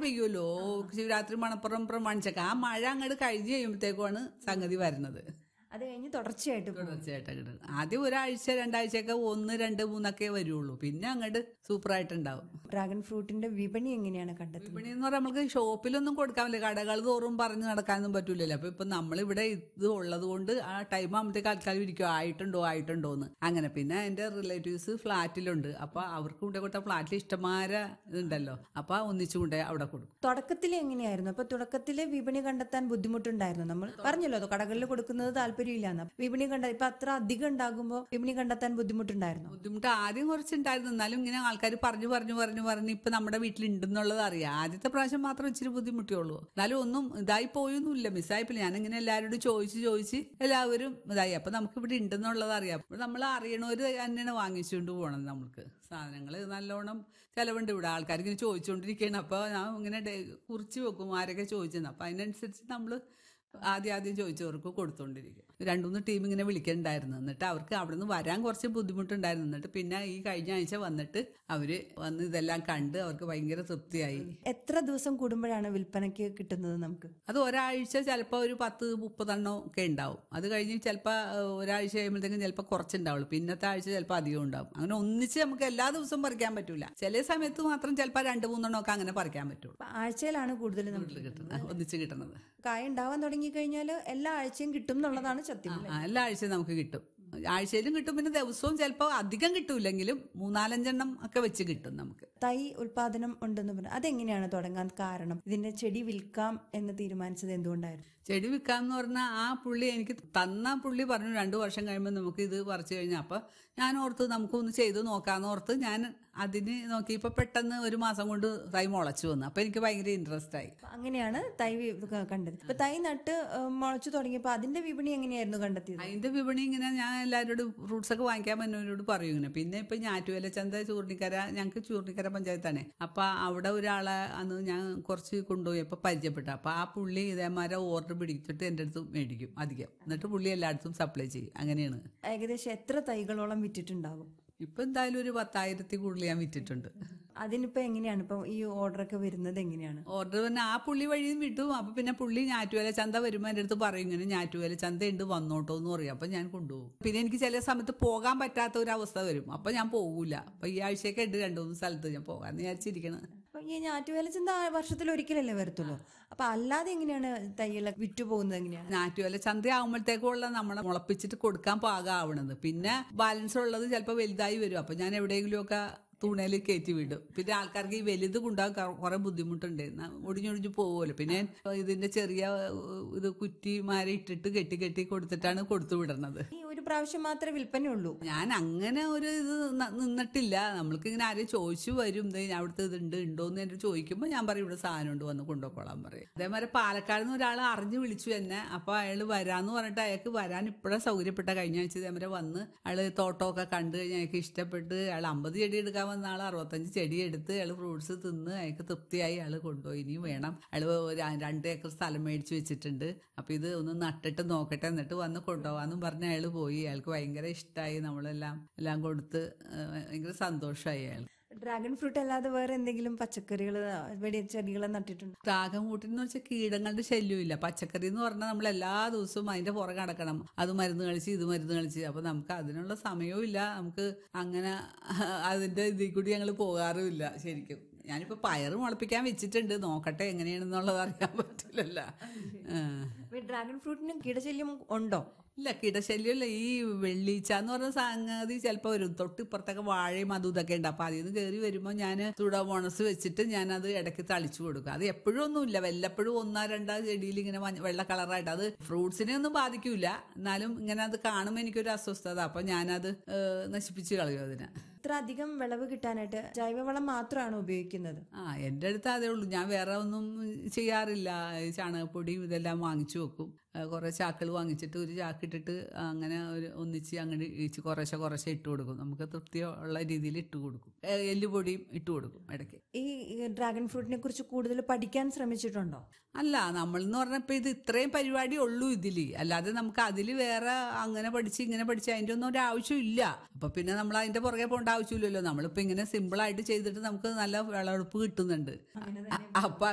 പെയ്യുമല്ലോ ശിവരാത്രി മണപ്പുറം പ്രമാണിച്ചൊക്കെ ആ മഴ അങ്ങോട്ട് കഴിഞ്ഞ് കഴിയുമ്പോഴത്തേക്കുമാണ് സംഗതി വരുന്നത് അത് കഴിഞ്ഞ് തുടർച്ചയായിട്ട് പോകും തുടർച്ചയായിട്ട് അങ്ങോട്ട് ആദ്യം ഒരാഴ്ച രണ്ടാഴ്ചയൊക്കെ ഒന്ന് രണ്ട് മൂന്നൊക്കെ വരുള്ളൂ പിന്നെ അങ്ങോട്ട് സൂപ്പറായിട്ടുണ്ടാവും ഡ്രാഗൺ ഫ്രൂട്ടിന്റെ വിപണി എങ്ങനെയാണ് കണ്ടെത്തുന്നത് വിപണി എന്ന് പറഞ്ഞാൽ നമുക്ക് ഷോപ്പിലൊന്നും കൊടുക്കാൻ പറ്റില്ല കടകൾ തോറും പറഞ്ഞ് നടക്കാനൊന്നും പറ്റൂലല്ലോ അപ്പൊ ഇപ്പൊ നമ്മളിവിടെ ഇത് ഉള്ളത് കൊണ്ട് ആ ടൈം ആകുമ്പോഴത്തേക്ക് ആൾക്കാർ ഇരിക്കും ആയിട്ടുണ്ടോ ആയിട്ടുണ്ടോ എന്ന് അങ്ങനെ പിന്നെ എന്റെ റിലേറ്റീവ്സ് ഫ്ലാറ്റിലുണ്ട് അപ്പൊ അവർക്ക് കൊണ്ടേ കൊടുത്ത ഫ്ലാറ്റിൽ ഇഷ്ടമാര ഇതുണ്ടല്ലോ അപ്പൊ ഒന്നിച്ചു കൊണ്ടേ അവിടെ കൊടുക്കും തുടക്കത്തിൽ എങ്ങനെയായിരുന്നു അപ്പൊ തുടക്കത്തില് വിപണി കണ്ടെത്താൻ ബുദ്ധിമുട്ടുണ്ടായിരുന്നു നമ്മൾ പറഞ്ഞല്ലോ അത് കടകളിൽ കൊടുക്കുന്നത് താല്പര്യമില്ലാന്ന് വിപണി കണ്ട ഇപ്പൊ അത്ര അധികം ഉണ്ടാകുമ്പോൾ വിപണി കണ്ടെത്താൻ ബുദ്ധിമുട്ടുണ്ടായിരുന്നു ബുദ്ധിമുട്ട് ആദ്യം കുറച്ചുണ്ടായിരുന്നു എന്നാലും ഇങ്ങനെ ആൾക്കാർ പറഞ്ഞു പറഞ്ഞു പറഞ്ഞു പറഞ്ഞ് ഇപ്പൊ നമ്മുടെ വീട്ടിലുണ്ടെന്നുള്ളത് അറിയാം ആദ്യത്തെ പ്രാവശ്യം മാത്രം ഇച്ചിരി ബുദ്ധിമുട്ടിയുള്ളൂ എന്നാലും ഒന്നും ഇതായി പോയൊന്നുമില്ല മിസ്സായിപ്പില്ല ഞാനിങ്ങനെ എല്ലാവരോടും ചോദിച്ച് ചോദിച്ച് എല്ലാവരും ഇതായി അപ്പൊ നമുക്ക് ഇവിടെ ഉണ്ടെന്നുള്ളത് അറിയാം അപ്പോൾ നമ്മൾ അറിയണവര് തന്നെയാണ് വാങ്ങിച്ചുകൊണ്ട് പോകണം നമുക്ക് സാധനങ്ങൾ നല്ലോണം ചിലവുണ്ട് ഇവിടെ ആൾക്കാർ ഇങ്ങനെ ചോദിച്ചുകൊണ്ടിരിക്കുകയാണ് അപ്പൊ ഞാൻ ഇങ്ങനെ ഡേ- കുറിച്ച് വെക്കും ആരൊക്കെ ചോദിച്ചെന്ന് അപ്പൊ അതിനനുസരിച്ച് നമ്മൾ ആദ്യം ആദ്യം ചോദിച്ചവർക്ക് കൊടുത്തോണ്ടിരിക്കും രണ്ടുമൂന്ന് ടീം ഇങ്ങനെ വിളിക്കണ്ടായിരുന്നു എന്നിട്ട് അവർക്ക് അവിടെ നിന്ന് വരാൻ കുറച്ച് ബുദ്ധിമുട്ടുണ്ടായിരുന്നു എന്നിട്ട് പിന്നെ ഈ കഴിഞ്ഞ ആഴ്ച വന്നിട്ട് അവര് വന്ന് ഇതെല്ലാം കണ്ട് അവർക്ക് ഭയങ്കര തൃപ്തിയായി എത്ര ദിവസം കൂടുമ്പോഴാണ് വിൽപ്പനയ്ക്ക് കിട്ടുന്നത് നമുക്ക് അത് ഒരാഴ്ച ചിലപ്പോൾ ഒരു പത്ത് മുപ്പതെണ്ണം ഒക്കെ ഉണ്ടാവും അത് കഴിഞ്ഞ് ചിലപ്പോൾ ഒരാഴ്ച കഴിയുമ്പോഴത്തേക്കും ചിലപ്പോൾ കുറച്ചുണ്ടാവുള്ളൂ പിന്നത്തെ ആഴ്ച ചിലപ്പോൾ അധികം ഉണ്ടാവും അങ്ങനെ ഒന്നിച്ച് നമുക്ക് എല്ലാ ദിവസവും പറിക്കാൻ പറ്റൂല ചില സമയത്ത് മാത്രം ചിലപ്പോൾ രണ്ട് മൂന്നെണ്ണം ഒക്കെ അങ്ങനെ പറിക്കാൻ പറ്റുള്ളൂ അപ്പൊ ആഴ്ചയിലാണ് കൂടുതൽ നമുക്ക് വീട്ടിൽ കിട്ടുന്നത് ഒന്നിച്ച് കിട്ടുന്നത് കായ ഉണ്ടാവാൻ തുടങ്ങി കഴിഞ്ഞാൽ എല്ലാ ആഴ്ചയും കിട്ടും എന്നുള്ളതാണ് സത്യം ആ, എല്ലാ ആഴ്ചയും നമുക്ക് കിട്ടും ആഴ്ചയിലും കിട്ടും പിന്നെ ദിവസവും ചിലപ്പോൾ അധികം കിട്ടൂലെങ്കിലും മൂന്നാലഞ്ചെണ്ണം ഒക്കെ വെച്ച് കിട്ടും നമുക്ക് തൈ ഉൽപാദനം ഉണ്ടെന്ന് പറഞ്ഞു അതെങ്ങനെയാണ് തുടങ്ങാൻ കാരണം ഇതിന്റെ ചെടി വിൽക്കാം എന്ന് തീരുമാനിച്ചത് എന്തുകൊണ്ടായിരുന്നു ചെടി വിൽക്കാന്ന് പറഞ്ഞാൽ ആ പുള്ളി എനിക്ക് തന്ന പുള്ളി പറഞ്ഞു രണ്ടു വർഷം കഴിയുമ്പോൾ നമുക്ക് ഇത് പറിച്ചു കഴിഞ്ഞാൽ അപ്പൊ ഞാൻ ഓർത്ത് നമുക്കൊന്ന് ചെയ്ത് നോക്കാന്ന് ഓർത്ത് ഞാൻ അതിന് നോക്കിയപ്പോൾ പെട്ടെന്ന് ഒരു മാസം കൊണ്ട് തൈ മുളച്ചു വന്നു അപ്പൊ എനിക്ക് ഭയങ്കര ഇൻട്രസ്റ്റ് ആയി അപ്പൊ അങ്ങനെയാണ് തൈ വി- ക- കണ്ടത് ഇപ്പൊ തൈ നട്ട് ഏഹ്, മുളച്ചു തുടങ്ങിയപ്പോ അതിന്റെ വിപണി എങ്ങനെയായിരുന്നു കണ്ടെത്തിയത് അതിന്റെ വിപണി ഇങ്ങനെ ഞാൻ എല്ലാവരോടും ഫ്രൂട്ട്സ് ഒക്കെ വാങ്ങിക്കാൻ പറ്റുന്നവരോട് പറയും ഇങ്ങനെ പിന്നെ ഇപ്പൊ ഞാറ്റുവേല ചന്ത ചൂർണിക്കര ഞങ്ങൾക്ക് ചൂർണിക്കര പഞ്ചായത്താണ് അപ്പൊ അവിടെ ഒരാളെ അന്ന് ഞാൻ കുറച്ച് കൊണ്ടുപോയി അപ്പൊ പരിചയപ്പെട്ടു അപ്പൊ ആ പുള്ളി ഇതേമാരെ ഓർഡർ പിടിച്ചിട്ട് എൻ്റെ അടുത്ത് മേടിക്കും അധികം എന്നിട്ട് പുള്ളി എല്ലായിടത്തും സപ്ലൈ ചെയ്യും അങ്ങനെയാണ് ഏകദേശം എത്ര തൈകളോളം വിറ്റിട്ടുണ്ടാകും ഇപ്പൊ എന്തായാലും ഒരു പത്തായിരത്തി കൂടുതൽ ഞാൻ വിറ്റിട്ടുണ്ട് അതിനിപ്പോ എങ്ങനെയാണ് ഇപ്പൊ ഈ ഓർഡറൊക്കെ വരുന്നത് എങ്ങനെയാണ് ഓർഡർ പിന്നെ ആ പുള്ളി വഴിയും വിട്ടു അപ്പൊ പിന്നെ പുള്ളി ഞാറ്റുവേല ചന്ത വരുമ്പോൾ എൻ്റെ അടുത്ത് പറയും ഇങ്ങനെ ഞാറ്റുവേല ചന്ത ഉണ്ട് വന്നോട്ടോ എന്ന് പറയും അപ്പൊ ഞാൻ കൊണ്ടുപോകും പിന്നെ എനിക്ക് ചില സമയത്ത് പോകാൻ പറ്റാത്ത ഒരു അവസ്ഥ വരും അപ്പൊ ഞാൻ പോകൂല അപ്പൊ ഈ ആഴ്ചയൊക്കെ ഉണ്ട് രണ്ടു മൂന്ന് സ്ഥലത്ത് ഞാൻ പോകാന്ന് വിചാരിച്ചിരിക്കണത് അപ്പൊ ഈ ഞാറ്റുവേല ചിന്ത വർഷത്തിൽ ഒരിക്കലല്ലേ വരത്തുള്ളൂ അപ്പൊ അല്ലാതെ എങ്ങനെയാണ് തൈകളെ വിറ്റു പോകുന്നത് എങ്ങനെയാണ് ഞാറ്റുവേല ചന്ത ആകുമ്പോഴത്തേക്കുള്ള നമ്മളെ മുളപ്പിച്ചിട്ട് കൊടുക്കാൻ പാകമാവണത് പിന്നെ ബാലൻസ് ഉള്ളത് ചിലപ്പോൾ വലുതായി വരും അപ്പൊ ഞാൻ എവിടെയെങ്കിലുമൊക്കെ തുണയിൽ കയറ്റി വിടും പിന്നെ ആൾക്കാർക്ക് ഈ വലുത് കൊണ്ടാകാൻ കുറെ ബുദ്ധിമുട്ടുണ്ട് ന- ഒടിഞ്ഞൊടിഞ്ഞ് പോകുമല്ലോ പിന്നെ ഇതിന്റെ ചെറിയ ഏഹ്, ഇത് കുറ്റിമാരെ ഇട്ടിട്ട് കെട്ടി കെട്ടി കൊടുത്തിട്ടാണ് കൊടുത്തു വിടുന്നത് ഈ ഒരു പ്രാവശ്യം മാത്രമേ വിൽപ്പനയുള്ളൂ ഞാൻ അങ്ങനെ ഒരു ഇത് ന- നിന്നിട്ടില്ല നമ്മൾക്ക് ഇങ്ങനെ ആരെയും ചോദിച്ചു വരും ദേ അവിടുത്തെ ഇതുണ്ട് ഉണ്ടോ എന്ന് എന്നോട് ചോദിക്കുമ്പോൾ ഞാൻ പറയും ഇവിടെ സാധനം ഉണ്ട് വന്ന് കൊണ്ടുപോയിക്കോളാൻ പറയും അതേമാതിരി പാലക്കാട് നിന്ന് ഒരാൾ അറിഞ്ഞു വിളിച്ചു എന്നെ അപ്പൊ അയാൾ വരാന്ന് പറഞ്ഞിട്ട് അയാൾക്ക് വരാൻ ഇപ്പോഴാണ് സൗകര്യപ്പെട്ട കഴിഞ്ഞ ആഴ്ച ഇതേമാതിരി വന്ന് അയാള് തോട്ടമൊക്കെ കണ്ടു കഴിഞ്ഞാൽ അയാൾക്ക് ഇഷ്ടപ്പെട്ട് അയാൾ അമ്പത് ചെടി എടുക്കാൻ വന്ന ആൾ അറുപത്തഞ്ച് ചെടി എടുത്ത് അയാൾ ഫ്രൂട്ട്സ് തിന്ന് അയാൾക്ക് തൃപ്തിയായി അയാൾ കൊണ്ടുപോയി ഇനിയും വേണം അയാൾ രണ്ട് ഏക്കർ സ്ഥലം മേടിച്ചു വെച്ചിട്ടുണ്ട് അപ്പൊ ഇത് ഒന്ന് നട്ടിട്ട് നോക്കട്ടെ എന്നിട്ട് വന്ന് കൊണ്ടുപോകാന്നും പറഞ്ഞ് അയാൾ പോയി അയാൾക്ക് ഭയങ്കര ഇഷ്ടമായി നമ്മളെല്ലാം എല്ലാം കൊടുത്ത് ഏഹ്, ഭയങ്കര സന്തോഷമായി അയാൾ ഡ്രാഗൺ ഫ്രൂട്ട് അല്ലാതെ വേറെ എന്തെങ്കിലും പച്ചക്കറികൾ വെടി ചെടികൾ നട്ടിട്ടുണ്ട് രാഗം കൂട്ടിന്ന് വെച്ചാൽ കീടങ്ങളുടെ ശല്യമില്ല പച്ചക്കറി എന്ന് പറഞ്ഞാൽ നമ്മൾ എല്ലാ ദിവസവും അതിന്റെ പുറകെ നടക്കണം അത് മരുന്ന് കളിച്ച് ഇത് മരുന്ന് കളിച്ച് അപ്പൊ നമുക്ക് അതിനുള്ള സമയവും ഇല്ല നമുക്ക് അങ്ങനെ അതിന്റെ ഇതിൽ കൂടി ഞങ്ങൾ പോകാറുമില്ല ശരിക്കും ഞാനിപ്പോ പയറ് മുളപ്പിക്കാൻ വെച്ചിട്ടുണ്ട് നോക്കട്ടെ എങ്ങനെയാണെന്നുള്ളത് അറിയാൻ പറ്റില്ലല്ലോ ആ. ഡ്രാഗൺ ഫ്രൂട്ടിന് കീടശല്യം ഉണ്ടോ ഇല്ല കീടശല്യമില്ല ഈ വെള്ളീച്ച എന്ന് പറഞ്ഞ സംഗതി ചിലപ്പോൾ വരും തൊട്ട് ഇപ്പുറത്തൊക്കെ വാഴയും അതും ഇതൊക്കെ ഉണ്ട് അപ്പൊ അതിൽ നിന്ന് കയറി വരുമ്പോൾ ഞാൻ തുടമോണസ് വെച്ചിട്ട് ഞാൻ അത് ഇടയ്ക്ക് തളിച്ചു കൊടുക്കും അത് എപ്പോഴും ഒന്നുമില്ല വല്ലപ്പോഴും ഒന്നോ രണ്ടോ ചെടിയിൽ ഇങ്ങനെ മഞ്ഞ- വെള്ള കളറായിട്ട് അത് ഫ്രൂട്ട്സിനെ ഒന്നും ബാധിക്കൂല എന്നാലും ഇങ്ങനെ അത് കാണുമ്പോൾ എനിക്കൊരു അസ്വസ്ഥത അപ്പൊ ഞാനത് ഏഹ്, നശിപ്പിച്ച് കളയും അതിനെ ഇത്ര അധികം വിളവ് കിട്ടാനായിട്ട് ജൈവവളം മാത്രമാണ് ഉപയോഗിക്കുന്നത് ആ എൻ്റെ അടുത്ത് അതേ ഉള്ളൂ ഞാൻ വേറെ ഒന്നും ചെയ്യാറില്ല ഈ ചാണകപ്പൊടിയും ഇതെല്ലാം വാങ്ങിച്ചു വെക്കും ആ, കുറേ ചാക്കൾ വാങ്ങിച്ചിട്ട് ഒരു ചാക്കിട്ടിട്ട് അങ്ങനെ ഒരു ഒന്നിച്ച് അങ്ങനെ ഇച്ച് കുറേശ്ശെ കുറേശ്ശെ ഇട്ട് കൊടുക്കും നമുക്ക് തൃപ്തിയുള്ള രീതിയിൽ ഇട്ട് കൊടുക്കും ഏ, എല്ലുപൊടിയും ഇട്ട് കൊടുക്കും ഇടയ്ക്ക് ഈ ഈ ഡ്രാഗൺ ഫ്രൂട്ടിനെ കുറിച്ച് കൂടുതൽ പഠിക്കാൻ ശ്രമിച്ചിട്ടുണ്ടോ അല്ല നമ്മൾ എന്ന് പറഞ്ഞപ്പോൾ ഇത് ഇത്രയും പരിപാടി ഉള്ളൂ ഇതിൽ അല്ലാതെ നമുക്ക് അതിൽ വേറെ അങ്ങനെ പഠിച്ച് ഇങ്ങനെ പഠിച്ച് അതിൻ്റെ ഒന്നും ഒരു ആവശ്യമില്ല അപ്പൊ പിന്നെ നമ്മൾ അതിന്റെ പുറകെ പോകേണ്ട ആവശ്യമില്ലല്ലോ നമ്മളിപ്പോ ഇങ്ങനെ സിമ്പിൾ ആയിട്ട് ചെയ്തിട്ട് നമുക്ക് നല്ല വിളവെടുപ്പ് കിട്ടുന്നുണ്ട് അ- അപ്പൊ